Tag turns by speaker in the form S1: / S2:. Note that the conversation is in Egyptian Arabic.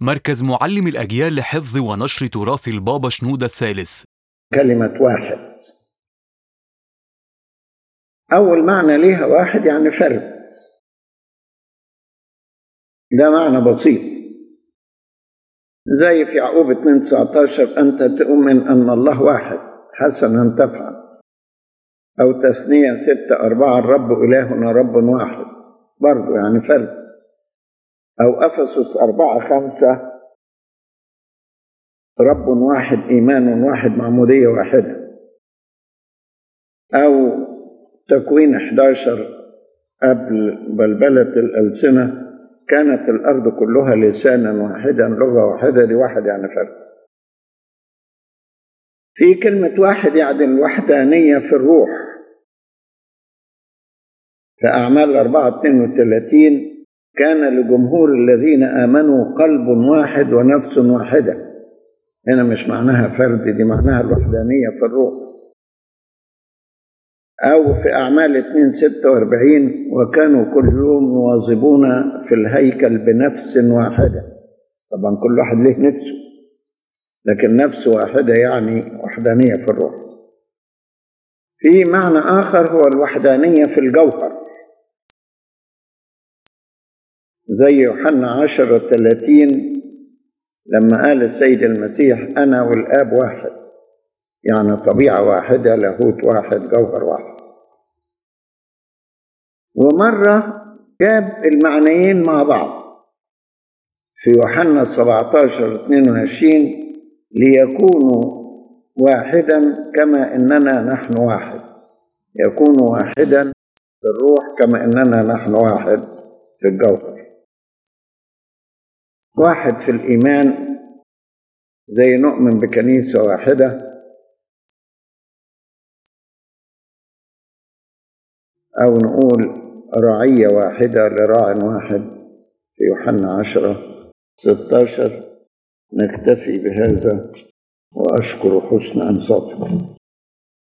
S1: مركز معلم الأجيال لحفظ ونشر تراث البابا شنودة الثالث
S2: كلمة واحد أول معنى ليها واحد يعني فرد ده معنى بسيط زي في يعقوب 2 19 أنت تؤمن أن الله واحد حسنا تفعل أو تثنية ستة أربعة الرب إلهنا رب واحد برضه يعني فرد أو أفسس أربعة خمسة رب واحد إيمان واحد معمودية واحدة أو تكوين 11 قبل بلبلة الألسنة كانت الأرض كلها لسانا واحدا لغة واحدة لواحد يعني فرد في كلمة واحد يعني الوحدانية في الروح في أعمال 4 32 كان لجمهور الذين آمنوا قلب واحد ونفس واحدة هنا مش معناها فرد دي معناها الوحدانية في الروح أو في أعمال 2 46 وكانوا كل يوم يواظبون في الهيكل بنفس واحدة طبعا كل واحد له نفسه لكن نفس واحدة يعني وحدانية في الروح في معنى آخر هو الوحدانية في الجوهر زي يوحنا عشرة ثلاثين لما قال السيد المسيح أنا والآب واحد يعني طبيعة واحدة لاهوت واحد جوهر واحد ومرة جاب المعنيين مع بعض في يوحنا 17 22 ليكونوا واحدا كما إننا نحن واحد يكون واحدا في الروح كما إننا نحن واحد في الجوهر واحد في الإيمان زي نؤمن بكنيسة واحدة أو نقول رعية واحدة لراع واحد في يوحنا عشرة ستاشر نكتفي بهذا وأشكر حسن أنصاتكم